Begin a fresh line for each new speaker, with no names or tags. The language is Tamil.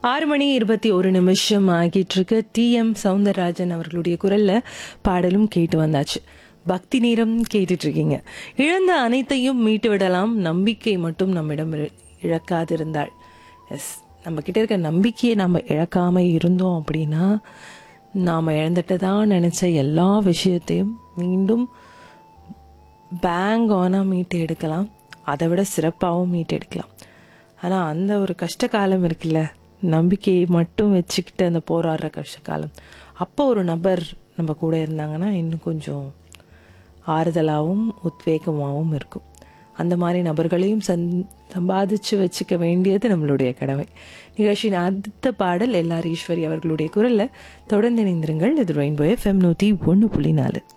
ஆறு மணி இருபத்தி ஒரு நிமிஷம் ஆகிட்டு இருக்கு டி எம் சவுந்தரராஜன் அவர்களுடைய குரல்ல பாடலும் கேட்டு வந்தாச்சு பக்தி நேரம் கேட்டுட்டு இருக்கீங்க இழந்த அனைத்தையும் மீட்டு விடலாம் நம்பிக்கை மட்டும் நம்மிடம் இழ- இழக்காதிருந்தாள் எஸ் நம்ம கிட்ட இருக்க நம்பிக்கையை நம்ம இழக்காம இருந்தோம் அப்படின்னா நாம இழந்துட்டதா நினைச்ச எல்லா விஷயத்தையும் மீண்டும் பேங்க் ஆனாக மீட்டு எடுக்கலாம் அதை விட சிறப்பாகவும் மீட்டு எடுக்கலாம் ஆனால் அந்த ஒரு கஷ்ட காலம் இருக்குல்ல நம்பிக்கையை மட்டும் வச்சுக்கிட்டு அந்த போராடுற கஷ்ட காலம் அப்போ ஒரு நபர் நம்ம கூட இருந்தாங்கன்னா இன்னும் கொஞ்சம் ஆறுதலாகவும் உத்வேகமாகவும் இருக்கும் அந்த மாதிரி நபர்களையும் சந் சம்பாதிச்சு வச்சுக்க வேண்டியது நம்மளுடைய கடமை நிகழ்ச்சியின் அடுத்த பாடல் எல்லார் ஈஸ்வரி அவர்களுடைய குரல்ல தொடர்ந்து இணைந்திருங்கள் இது ரெயின்போ எஃப்எம் நூற்றி ஒன்று புள்ளி நாலு